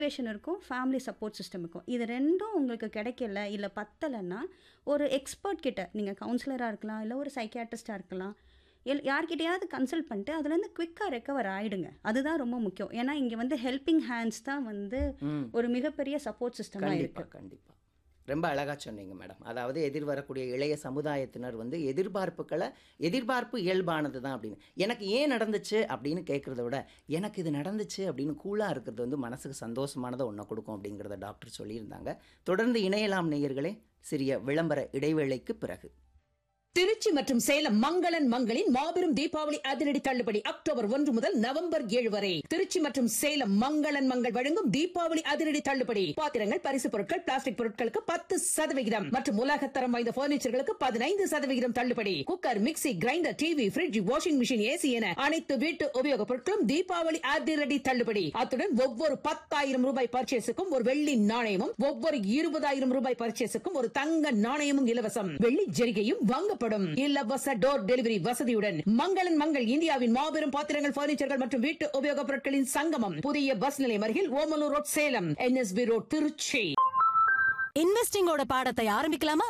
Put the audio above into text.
motivation இருக்கும் family support system இருக்கும் இது ரெண்டும் உங்களுக்கு கிடைக்கல இல்லை பத்தலைன்னா ஒரு எக்ஸ்பர்ட் கிட்ட நீங்கள் கவுன்சிலராக இருக்கலாம் இல்லை ஒரு சைக்கியாட்ரிஸ்டாக இருக்கலாம் எல் யார்கிட்டயாவது கன்சல்ட் பண்ணிட்டு அதுலேருந்து குவிக்காக ரெக்கவர் ஆகிடுங்க அதுதான் ரொம்ப முக்கியம் ஏன்னா இங்கே வந்து ஹெல்பிங் ஹேண்ட்ஸ் தான் வந்து ம் ஒரு மிகப்பெரிய சப்போர்ட் சிஸ்டமாக கண்டிப்பா இருக்குது கண்டிப்பா ரொம்ப அழகா சொன்னீங்க மேடம் அதாவது எதிர்வரக்கூடிய இளைய சமுதாயத்தினர் வந்து எதிர்பார்ப்புகளை எதிர்பார்ப்பு இயல்பானது தான் அப்படின்னு எனக்கு ஏன் நடந்துச்சு அப்படின்னு கேட்குறத விட எனக்கு இது நடந்துச்சு அப்படின்னு கூலாக இருக்கிறது வந்து மனசுக்கு சந்தோஷமானதை ஒன்று கொடுக்கும் அப்படிங்கிறத டாக்டர் சொல்லியிருந்தாங்க தொடர்ந்து இணையலாம் நேயர்களே சிறிய விளம்பர இடைவேளைக்கு பிறகு திருச்சி மற்றும் சேலம் மங்களன் மங்களின் மாபெரும் தீபாவளி அதிரடி தள்ளுபடி அக்டோபர் ஒன்று முதல் நவம்பர் ஏழு வரை திருச்சி மற்றும் சேலம் மங்களன் மங்கள் வழங்கும் தீபாவளி அதிரடி தள்ளுபடி பாத்திரங்கள் பரிசு பொருட்கள் பிளாஸ்டிக் பொருட்களுக்கு பத்து சதவிகிதம் மற்றும் உலகத்தரம் வாய்ந்த பர்னிச்சர்களுக்கு பதினைந்து சதவிகிதம் தள்ளுபடி cooker mixie grinder TV fridge washing machine AC என அனைத்து வீட்டு உபயோகப் பொருட்களும் தீபாவளி அதிரடி தள்ளுபடி அத்துடன் ஒவ்வொரு பத்தாயிரம் ரூபாய் பர்ச்சேஸுக்கும் ஒரு வெள்ளி நாணயமும் ஒவ்வொரு இருபதாயிரம் ரூபாய் பர்ச்சேஸுக்கும் ஒரு தங்க நாணயமும் இலவசம் வெள்ளி ஜெரிகையும் வாங்கப்படும் இலவச டோர் டெலிவரி வசதியுடன் மங்களன் மங்கள் இந்தியாவின் மாபெரும் பாத்திரங்கள் பர்னிச்சர்கள் மற்றும் வீட்டு உபயோகப் பொருட்களின் சங்கமம் புதிய பஸ் நிலையம் அருகில் Omalur road Salem NSB road Trichy இன்வெஸ்டிங்கோட பாடத்தை ஆரம்பிக்கலாமா